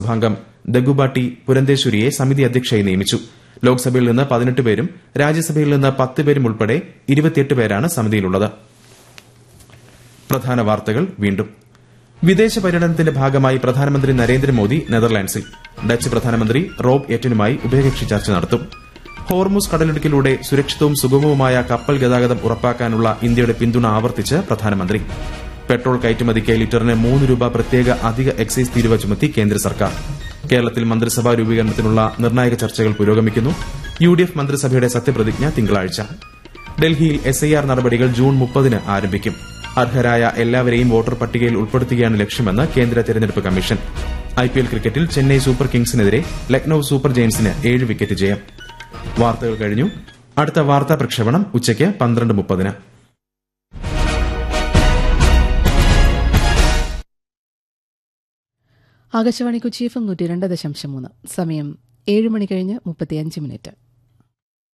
സഭാംഗം ദഗുബാട്ടി പുരന്തേശ്വരിയെ സമിതി അധ്യക്ഷയായി നിയമിച്ചു ലോക്സഭയിൽ നിന്ന് പതിനെട്ട് പേരും രാജ്യസഭയിൽ നിന്ന് പത്ത് പേരും ഉൾപ്പെടെ ഇരുപത്തിയെട്ട് പേരാണ് സമിതിയിലുള്ളത് പ്രധാന വാർത്തകൾ വീണ്ടും വിദേശ പര്യടനത്തിന്റെ ഭാഗമായി പ്രധാനമന്ത്രി നരേന്ദ്രമോദി നെതർലാൻഡ്സിൽ ഡച്ച് പ്രധാനമന്ത്രി റോബ് എറ്റനുമായി ഉഭയകക്ഷി ചർച്ച നടത്തും ഹോർമുസ് കടലിടുക്കിലൂടെ സുരക്ഷിതവും സുഗമവുമായ കപ്പൽ ഗതാഗതം ഉറപ്പാക്കാനുള്ള ഇന്ത്യയുടെ പിന്തുണ ആവർത്തിച്ച് പ്രധാനമന്ത്രി പെട്രോൾ കയറ്റുമതിക്ക് ലിറ്ററിന് മൂന്ന് രൂപ പ്രത്യേക അധിക എക്സൈസ് തീരുവ ചുമത്തി കേന്ദ്ര സർക്കാർ കേരളത്തിൽ മന്ത്രിസഭാ രൂപീകരണത്തിനുള്ള നിർണായക ചർച്ചകൾ പുരോഗമിക്കുന്നു യു ഡി എഫ് മന്ത്രിസഭയുടെ സത്യപ്രതിജ്ഞ തിങ്കളാഴ്ച ഡൽഹിയിൽ എസ് ഐ ആർ നടപടികൾ ജൂൺ മുപ്പതിന് ആരംഭിക്കും അർഹരായ എല്ലാവരെയും വോട്ടർ പട്ടികയിൽ ഉൾപ്പെടുത്തുകയാണ് ലക്ഷ്യമെന്ന് കേന്ദ്ര തെരഞ്ഞെടുപ്പ് കമ്മീഷൻ ഐപിഎൽ ക്രിക്കറ്റിൽ ചെന്നൈ സൂപ്പർ കിങ്സിനെതിരെ ലക്നൌ സൂപ്പർ ജയൻസിന് ഏഴ് വിക്കറ്റ് ജയം വാർത്തകൾ കഴിഞ്ഞു അടുത്ത വാർത്താ പ്രക്ഷേപണം ഉച്ചയ്ക്ക് പന്ത്രണ്ട് മുപ്പതിന് ആകാശവാണി കൊച്ചി എഫ് എം നൂറ്റി രണ്ട് ദശാംശം മൂന്ന് സമയം ഏഴ് മണി കഴിഞ്ഞ് മുപ്പത്തിയഞ്ച് മിനിറ്റ്